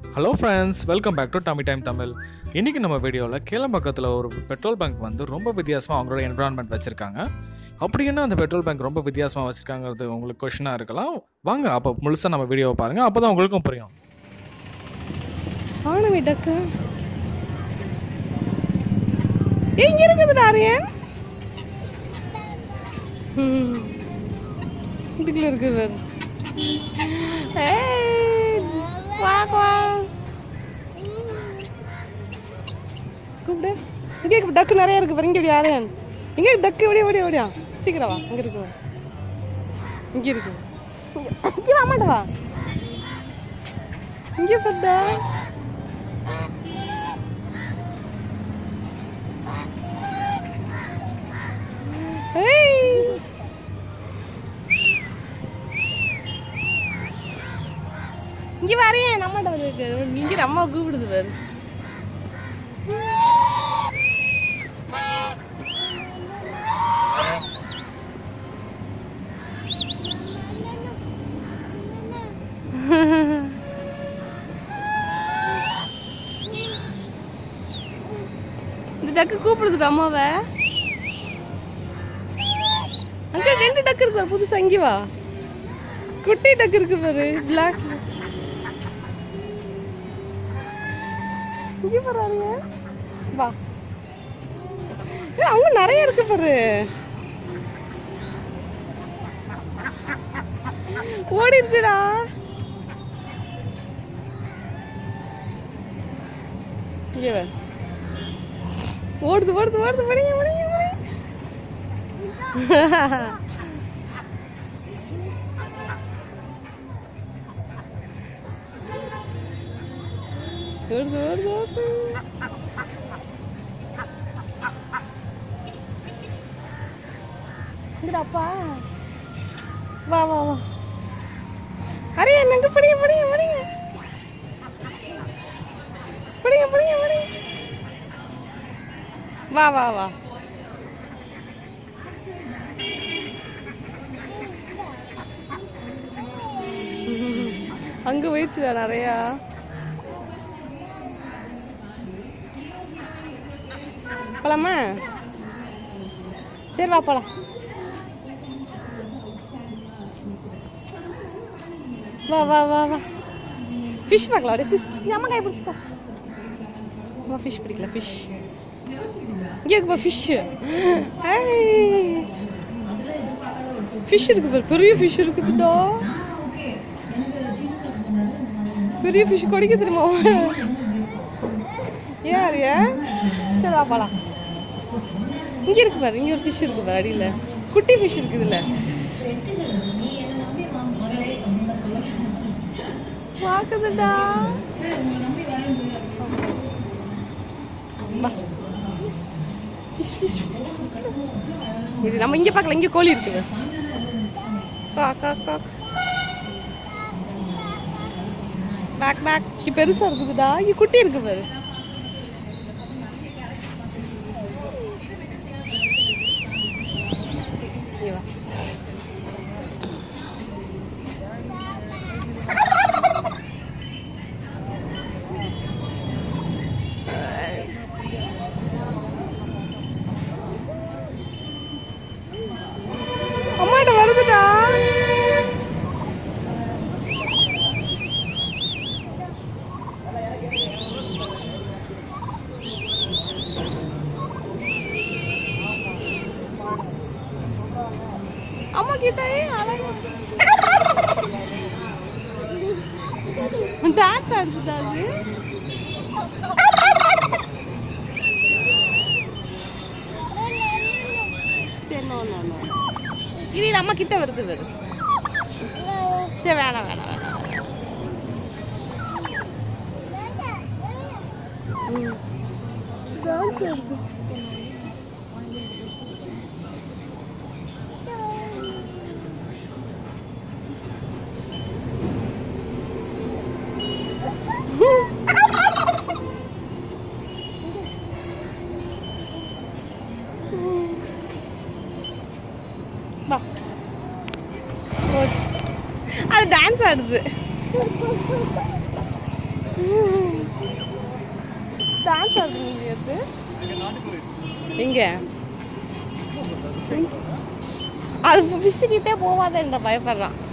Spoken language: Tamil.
Hello friends welcome back to Tommy time Tamil இன்றைக்கி நம்ம வீடியோவில் கேளம்பாக்கத்தில் ஒரு பெட்ரோல் பங்க் வந்து ரொம்ப வித்தியாசமாக அவங்களோட என்விரான்மெண்ட் வச்சுருக்காங்க அப்படி என்ன அந்த பெட்ரோல் பங்க் ரொம்ப வித்தியாசமாக வச்சுருக்காங்கிறது உங்களுக்கு கொஷினாக இருக்கலாம் வாங்க அப்போ முழுசாக நம்ம வீடியோவை பாருங்கள் அப்போ தான் உங்களுக்கும் புரியும் ஆனவி டக்கு ஏய், இங்க இருக்குதுடா ஆரியன் ம். இதுக்குள்ள இருக்குது பாரு. ஏய், வா, வா. கூப்பிடு இங்கே இருக்கு, டக்கு நிறைய இருக்கு பாரு இங்க இப்படி ஆரியன் இங்க இருக்கு, டக்கு இப்படி இப்படி இப்படியா சீக்கிரம் வா இங்க இருக்கு பாரு. இங்க இருக்கு இங்க வா மாட்டா வா இங்க பார்த்தா ஏய். இங்க வரேன் நம்மகிட்ட வந்து இங்க அம்மா கூப்பிடுது பாரு இந்த டக்கு கூப்பிடுது அம்மாவை அங்க ரெண்டு டக்கு இருக்கு பாரு, புதுசா இங்க வா குட்டி டக்கு இருக்கு பாரு பிளாக் இங்க போறாருங்க வா ஏய், அங்க நிறைய இருக்கு பாரு ஓடிடுச்சுடா இங்க வா ஓடுது ஓடுது ஓடுது படிங்க படிங்க படிங்க ஓடுது ஓடுது ஓடுது இங்கடாப்பா வா வா வா அரே என்னங்க படிங்க படிங்க படிங்க படிங்க படிங்க படிங்க வா வா வா அங்க போயிடுச்சுடா நிறையா போலாமா சரி வா போலாம் வா வா வா வா ஃபிஷ் பார்க்கலாம் அப்படியே ஃபிஷ் அம்மா காய் பிடிச்சிக்கோ அம்மா ஃபிஷ் பிடிக்கல ஃபிஷ் இங்கே இருக்குப்பா ஃபிஷ் ஃபிஷ் இருக்கு பாரு பெரிய ஃபிஷ் இருக்குதுடா பெரிய ஃபிஷ் கொடிக்க தெரியுமா ஏன் அரியா சரி வா போலாம் இங்க இருக்கு பாரு இங்க ஒரு ஃபிஷ் இருக்கு பாரு அடியில குட்டி ஃபிஷ் இருக்குதுல்ல பாக்குதுடா வா. ஃபிஷ் ஃபிஷ் ஃபிஷ் இது நம்ம இங்க பார்க்கல இங்க கோழி இருக்குது கா கா கா பேக் பேக் இங்க பெருசா இருக்குதுடா இங்க குட்டி இருக்கு பாரு இங்க வா. அம்மாட்ட வருதுடா அம்மா கிட்ட டான்ஸ் ஆடுதுடா அது சரி நோ நோ நோ இது இது அம்மா கிட்ட வருது வருது சரி வேணாம் வேணாம் வேணாம் வேணாம் ம். டான்ஸ் ஆடுது வா அது டான்ஸ் ஆடுது டான்ஸ் ஆடுறது எங்க அது ஃபிஷ் கிட்டே போவாத இந்த பயப்படுறான்